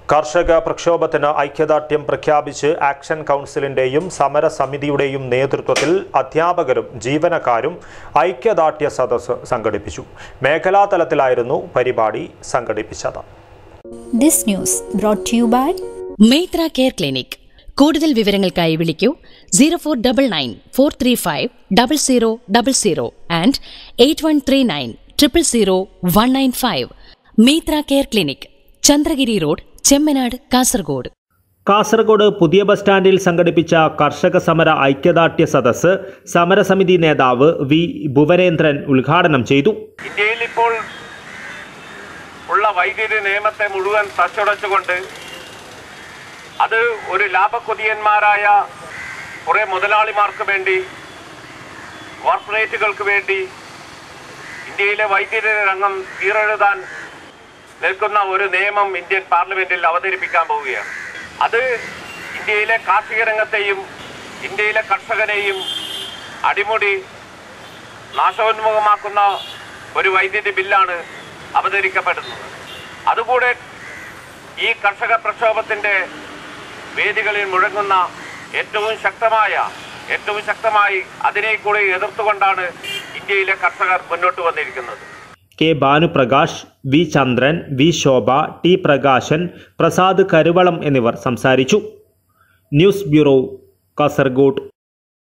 കർഷക പ്രക്ഷോഭത്തിന് ഐക്യദാർഢ്യം പ്രഖ്യാപിച്ച് ആക്ഷൻ കൗൺസിലിന്റെയും സമരസമിതിയുടെയും നേതൃത്വത്തിൽ അധ്യാപകരും ജീവനക്കാരും ഐക്യദാർഢ്യ സദസ്സ് സംഘടിപ്പിച്ചു മേഖലാതലത്തിലായിരുന്നു പരിപാടി സംഘടിപ്പിച്ചത് This news brought to you by Methra care clinic കൂടുതൽ വിവരങ്ങൾക്കായി വിളിക്കൂ zero four double nine four three five double zero double zero and eight one three nine triple zero one nine five Methra care clinic Chandragiri road Chemmanad Kasaragod Kasaragod പുതിയ bus സ്റ്റാൻഡിൽ സംഘടിപ്പിച്ച കർഷക സമര ഐക്യദാർഢ്യ സദസ്സ് സമരസമിതി നേതാവ് വി ഭുവനേന്ദ്രൻ ഉദ്ഘാടനം ചെയ്തു ഇന്ത്യയിൽ ഇപ്പോൾ ഉള്ള വൈദ്യുതി നിയമത്തെ മുഴുവൻ തച്ചുടച്ചുകൊണ്ട് അത് ഒരു ലാഭക്കൊതിയന്മാരായ കുറെ മുതലാളിമാർക്ക് വേണ്ടി കോർപ്പറേറ്റുകൾക്ക് വേണ്ടി ഇന്ത്യയിലെ വൈദ്യുതി രംഗം തീരെഴുതാൻ നിൽക്കുന്ന ഒരു നിയമം ഇന്ത്യൻ പാർലമെന്റിൽ അവതരിപ്പിക്കാൻ പോവുകയാണ് അത് ഇന്ത്യയിലെ കാർഷിക രംഗത്തെയും ഇന്ത്യയിലെ കർഷകനെയും അടിമുടി നാശോന്മുഖമാക്കുന്ന ഒരു വൈദ്യുതി ബില്ലാണ് അവതരിക്കപ്പെടുന്നത് അതുകൂടെ ഈ കർഷക പ്രക്ഷോഭത്തിന്റെ വേദികളിൽ മുഴങ്ങുന്ന ഏറ്റവും ശക്തമായ ഏറ്റവും ശക്തമായി അതിനെ കൂടി എതിർത്തുകൊണ്ടാണ് ഇന്ത്യയിലെ കർഷകർ മുന്നോട്ട് വന്നിരിക്കുന്നത് K Bhanuprakash V Chandran V Shobha T Prakashan Prasad Karuvalam എന്നിവർ സംസാരിച്ചു ന്യൂസ് ബ്യൂറോ കാസർഗോഡ്